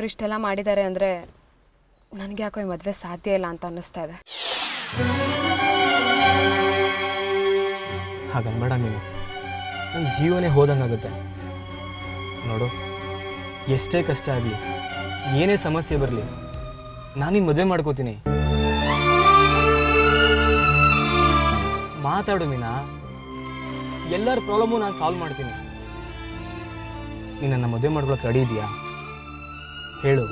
ಮನೆಯವ್ರು ಇಷ್ಟೆಲ್ಲ ಮಾಡಿದ್ದಾರೆ ಅಂದರೆ ನನಗೆ ಯಾಕೋ ಈ ಮದುವೆ ಸಾಧ್ಯ ಇಲ್ಲ ಅಂತ ಅನ್ನಿಸ್ತಾ ಇದೆ ಹಾಗನ್ಬೇಡ ನೀನು ನನ್ನ ಜೀವನೇ ಹೋದಂಗಾಗುತ್ತೆ ನೋಡು ಎಷ್ಟೇ ಕಷ್ಟ ಆಗಲಿ ಏನೇ ಸಮಸ್ಯೆ ಬರಲಿ ನಾನಿನ್ನು ಮದುವೆ ಮಾಡ್ಕೋತೀನಿ ಮಾತಾಡು ಮೀನಾ ಎಲ್ಲರ ಪ್ರಾಬ್ಲಮ್ಮು ನಾನು ಸಾಲ್ವ್ ಮಾಡ್ತೀನಿ ನೀನು ನನ್ನ ಮದುವೆ ಮಾಡ್ಕೊಳಕ್ಕೆ ರೆಡಿ ಇದೆಯಾ ಹೇಳು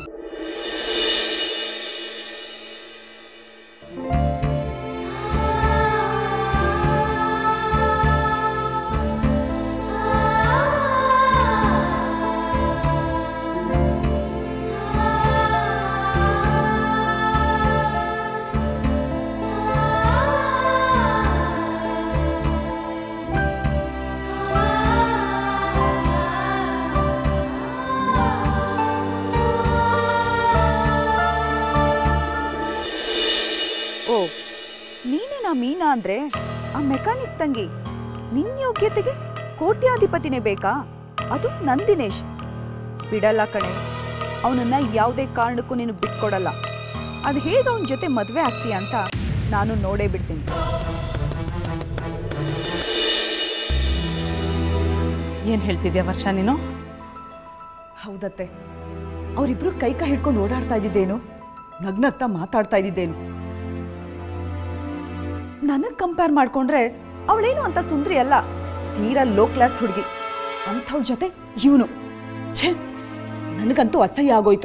ಓ ನೀನೇನಾ ಮೀನಾ ಅಂದ್ರೆ ಆ ಮೆಕ್ಯಾನಿಕ್ ತಂಗಿ ನಿನ್ ಯೋಗ್ಯತೆಗೆ ಕೋಟ್ಯಾಧಿಪತಿನೇ ಬೇಕಾ ಅದು ನಂದಿನೇಶ್ ಬಿಡಲ್ಲ ಕಣೆ ಅವನನ್ನ ಯಾವುದೇ ಕಾರಣಕ್ಕೂ ನೀನು ಬಿಟ್ಕೊಡಲ್ಲ ಅದು ಹೇಗೆ ಅವನ ಜೊತೆ ಮದುವೆ ಆಗ್ತೀಯ ಅಂತ ನಾನು ನೋಡೇ ಬಿಡ್ತೀನಿ ಏನು ಹೇಳ್ತಿದ್ಯಾ ವರ್ಷ ನೀನು ಹೌದತ್ತೆ ಅವರಿಬ್ರು ಕೈ ಕೈ ಹಿಡ್ಕೊಂಡು ಓಡಾಡ್ತಾ ಇದ್ದಿದ್ದೇನು ನಗ್ನಗ್ತಾ ಮಾತಾಡ್ತಾ ಇದ್ದಿದ್ದೇನು ನನಗ್ ಕಂಪೇರ್ ಮಾಡ್ಕೊಂಡ್ರೆ ಅವಳೇನು ಅಂತ ಸುಂದ್ರಿ ಅಲ್ಲ ತೀರಾ ಲೋ ಕ್ಲಾಸ್ ಹುಡುಗಿ ಅಂಥವ್ಳ ಜೊತೆ ಇವನು ಛೇ ನನಗಂತೂ ಅಸಹ್ಯ ಆಗೋಯ್ತು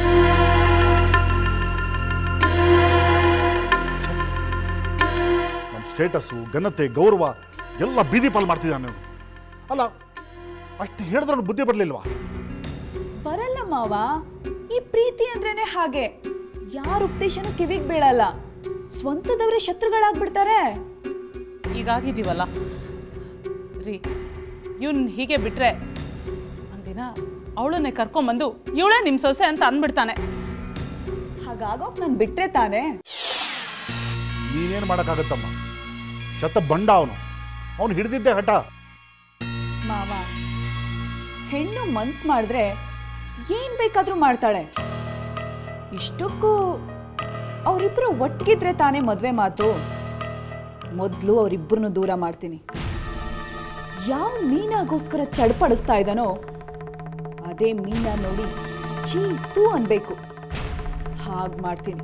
ನಮ್ಮ ಸ್ಟೇಟಸ್ಸು ಘನತೆ ಗೌರವ ಎಲ್ಲ ಬೀದಿ ಪಾಲ್ ಮಾಡ್ತಿದ್ದಾನೆ ಅವನು ಅಲ್ಲ ಅಷ್ಟು ಹೇಳಿದ್ರೆ ಬುದ್ಧಿ ಬರಲಿಲ್ವಾ ಬರಲ್ಲ ಮಾವ ಈ ಪ್ರೀತಿ ಅಂದ್ರೇನೆ ಹಾಗೆ ಯಾರ ಉಪದೇಶನೂ ಕಿವಿಗ್ ಬೀಳಲ್ಲ ಸ್ವಂತದವರೇ ಶತ್ರುಗಳಾಗ್ಬಿಡ್ತಾರೆ ಹೀಗಾಗಿದ್ದೀವಲ್ಲ ರೀ ಇವನ್ ಹೀಗೆ ಬಿಟ್ರೆ ಒಂದಿನ ಅವಳನ್ನೇ ಕರ್ಕೊಂಬಂದು ಇವಳೇ ನಿಮ್ಮ ಸೊಸೆ ಅಂತ ಅಂದ್ಬಿಡ್ತಾನೆ ಹಾಗಾಗೋಕ್ ನಾನು ಬಿಟ್ರೆ ತಾನೇ ನೀನೇನು ಮಾಡೋಕ್ಕಾಗತ್ತಮ್ಮ ಶತ ಬಂಡ ಅವನು ಅವನು ಹಿಡಿದಿದ್ದೆ ಹಠ ಮಾವ ಹೆಣ್ಣು ಮನ್ಸ್ ಮಾಡಿದ್ರೆ ಏನ್ ಬೇಕಾದ್ರೂ ಮಾಡ್ತಾಳೆ ಇಷ್ಟಕ್ಕೂ ಅವರಿಬ್ರು ಒಟ್ಟಿಗಿದ್ರೆ ತಾನೇ ಮದ್ವೆ ಮಾತು ಮೊದಲು ಅವರಿಬ್ಬರನ್ನು ದೂರ ಮಾಡ್ತೀನಿ ಯಾವ ಮೀನಾಗೋಸ್ಕರ ಚಡ್ಪಡಿಸ್ತಾ ಇದ್ದಾನೋ ಅದೇ ಮೀನ ನೋಡಿ ಚೀ ತೂ ಅನ್ಬೇಕು ಹಾಗ್ ಮಾಡ್ತೀನಿ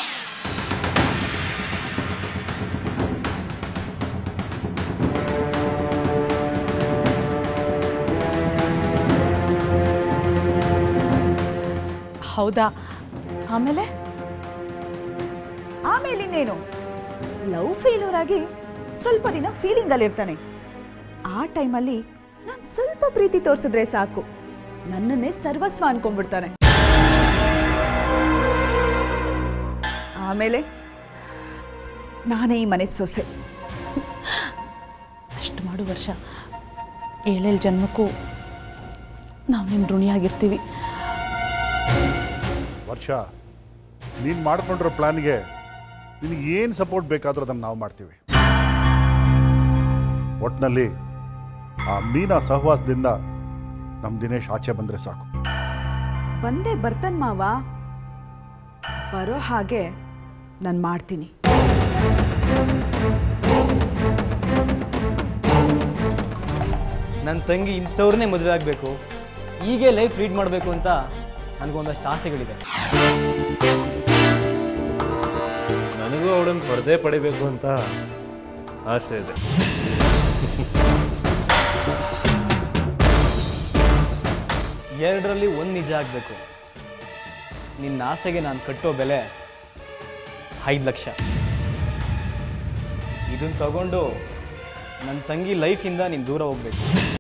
ಹೌದಾ ಆಮೇಲೆ ಆಮೇಲೆ ಇನ್ನೇನು ಲವ್ ಫೇಲ್ಯೂರ್ ಆಗಿ ಸ್ವಲ್ಪ ದಿನ ಫೀಲಿಂಗ್ ಅಲ್ಲಿ ಇರ್ತಾನೆ ಆ ಟೈಮಲ್ಲಿ ನಾನು ಸ್ವಲ್ಪ ಪ್ರೀತಿ ತೋರಿಸಿದ್ರೆ ಸಾಕು ನನ್ನನ್ನೇ ಸರ್ವಸ್ವ ಅನ್ಕೊಂಡ್ಬಿಡ್ತಾನೆ ಆಮೇಲೆ ನಾನೇ ಈ ಮನೆ ಸೊಸೆ ಅಷ್ಟು ಮಾಡು ವರ್ಷ ಏಳೇಳು ಜನ್ಮಕ್ಕೂ ನಾವು ನಿನ್ನ ಋಣಿಯಾಗಿರ್ತೀವಿ ವರ್ಷ ನೀನು ಮಾಡ್ಕೊಂಡಿರೋ ಪ್ಲಾನ್ಗೆ ನಿನಗೆ ಏನು ಸಪೋರ್ಟ್ ಬೇಕಾದರೂ ಅದನ್ನು ನಾವು ಮಾಡ್ತೀವಿ ಒಟ್ಟಿನಲ್ಲಿ ಆ ಮೀನಾ ಸಹವಾಸದಿಂದ ನಮ್ಮ ದಿನೇಶ್ ಆಚೆ ಬಂದರೆ ಸಾಕು ಬಂದೇ ಬರ್ತನ್ ಮಾವ ಬರೋ ಹಾಗೆ ನಾನು ಮಾಡ್ತೀನಿ ನನ್ನ ತಂಗಿ ಇಂಥವ್ರನ್ನೇ ಮದುವೆ ಆಗಬೇಕು ಹೀಗೆ ಲೈಫ್ ಲೀಡ್ ಮಾಡಬೇಕು ಅಂತ ನನಗೊಂದಷ್ಟು ಆಸೆಗಳಿದೆ ನನಗೂ ಅವಳನ್ನು ಪರದೆ ಪಡಿಬೇಕು ಅಂತ ಆಸೆ ಇದೆ ಎರಡರಲ್ಲಿ ಒಂದು ನಿಜ ಆಗಬೇಕು ನಿನ್ನ ಆಸೆಗೆ ನಾನು ಕಟ್ಟೋ ಬೆಲೆ ಐದು ಲಕ್ಷ ಇದನ್ನು ತಗೊಂಡು ನನ್ನ ತಂಗಿ ಲೈಫಿಂದ ನೀನು ದೂರ ಹೋಗ್ಬೇಕು